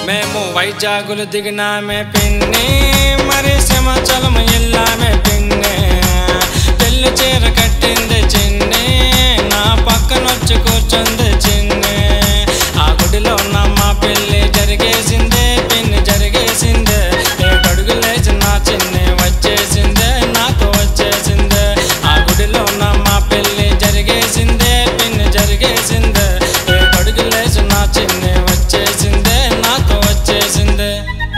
మేము వైజాగులు దిగినామే పిన్ని మరి సింహాచలం ఇల్లామే పిన్ని తెల్లు చీర కట్టింది చిన్ని నా పక్కనొచ్చి కూర్చుంది చిన్ని ఆ గుడిలో ఉన్న మా పెళ్ళి జరిగేసిందే పిన్ని జరిగేసిందే ఏడడుగు లేచి నా చిన్ని వచ్చేసిందే నాకు వచ్చేసిందే ఆ గుడిలో ఉన్న మా పెళ్ళి జరిగేసిందే పిన్ని జరిగేసిందే ఏడడుగు లేచి నా చిన్ని వచ్చేసిందే నాకు వచ్చేసిందే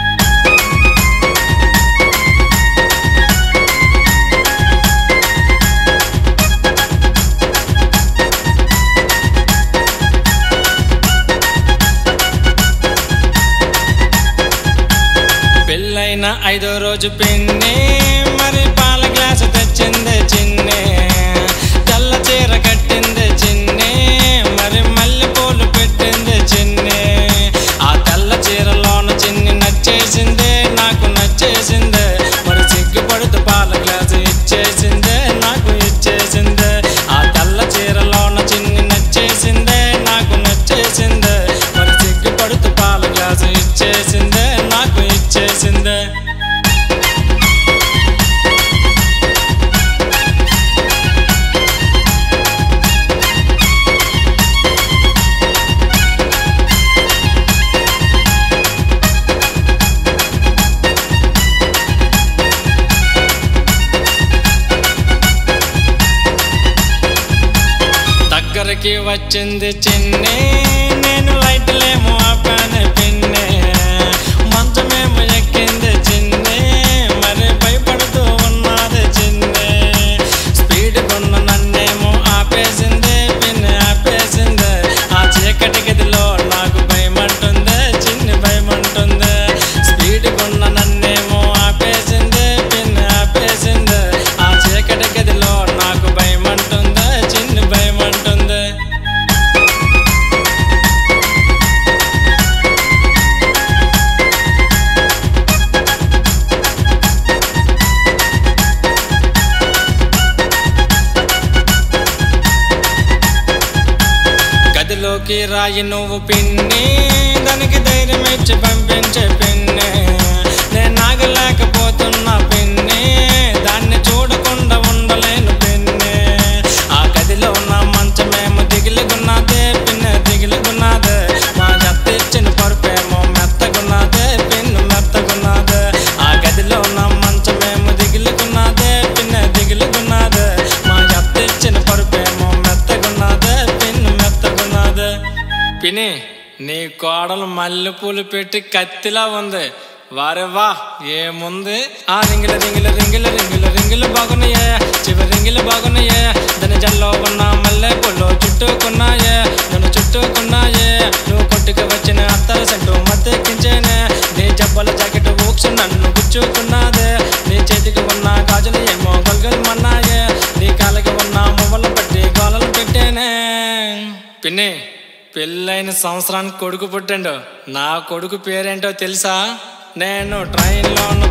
పెళ్ళైన ఐదో రోజు పిన్ని మరి పాల గ్లాసు తెచ్చింది చిన్ని తెల్ల చీర కట్టింది చిన్ని మరి మల్లె పూలు పెట్టింది చిన్ని ఆ తెల్ల చీరలోన చిన్ని నచ్చేసిందే నాకు నచ్చేసిందే మరి సిగ్గుపడుతూ పాల గ్లాసు ఇచ్చేసిందే నాకు ఇచ్చేసిందే ఆ తెల్ల చీరలోన చిన్ని నచ్చేసిందే నాకు నచ్చేసిందే మరి సిగ్గుపడుతూ పాల గ్లాసు ఇచ్చేసిందే నాకు ఇచ్చేసిందే దగ్గరికి వచ్చింది చిన్ని నేను లైట్లేమో ఆపాను పిన్ని మంచమేమో ఎక్కింది చిన్ని మరి భయపడుతూ ఉన్నది చిన్ని స్పీడ్ కొన్న నన్నేమో ఆపేసింది పిన్ని ఆపేసింది ఆ చీకటి గదిలో నాకు భయమంటుంది చిన్ని భయమంటుంది స్పీడ్ కొన్న నన్నేమో ఆపేసింది పిన్ని ఆపేసింది ఆ చీకటి గదిలో నాకు భయమంటుంది చిన్ని భయమంటుంది గదిలోకి రాయి నువ్వు పిన్ని దానికి ధైర్యం ఇచ్చి పంపించే పిన్ని నేను నాగలేకపోతున్నా పిన్ని దాన్ని చూడకుండా ఉండలేను పిన్ని ఆ గదిలో ఉన్న మంచమేమో దిగిలిగున్నదే పిన్ని దిగిలిగున్నదే మా జత్త ఇచ్చిన పరుపేమో మెత్తగున్నదే పిన్ను మెత్తగున్నదే ఆ గదిలో ఉన్న మంచమేమో దిగిలిగున్నదే పిన్ని దిగిలిగున్నదే మా జత్త ఇచ్చిన పరుపేమో మెత్తగున్నదే పిన్ను మెత్తగున్నదే పిని నీ కోడలు మల్లెపూలు పెట్టి కత్తిలా ఉంది వారే వా ఏముంది ఆ రింగిల రింగిల రింగిల రింగిల రింగిలు బాగున్నాయే చివరి రింగిలు బాగున్నాయే దాని జల్లో ఉన్న మల్లె పూలు చుట్టుకున్నాయే నన్ను చుట్టుకున్నాయే నువ్వు కొట్టుకు వచ్చిన అత్తల సెంటు మత్తెక్కించేనే నీ జబ్బల జాకెట్ ఊక్సు నన్ను గుచ్చుకున్నదే నీ చేతికి ఉన్న గాజులు ఏమో గొల్గొల్మన్నాయే నీ కాలికి ఉన్న మువ్వలు పట్టి గోలలు పెట్టేనే పిన్ని పెళ్ళైన సంవత్సరానికి కొడుకు పుట్టిండు నా కొడుకు పేరేంటో తెలుసా నేను ట్రైన్లోన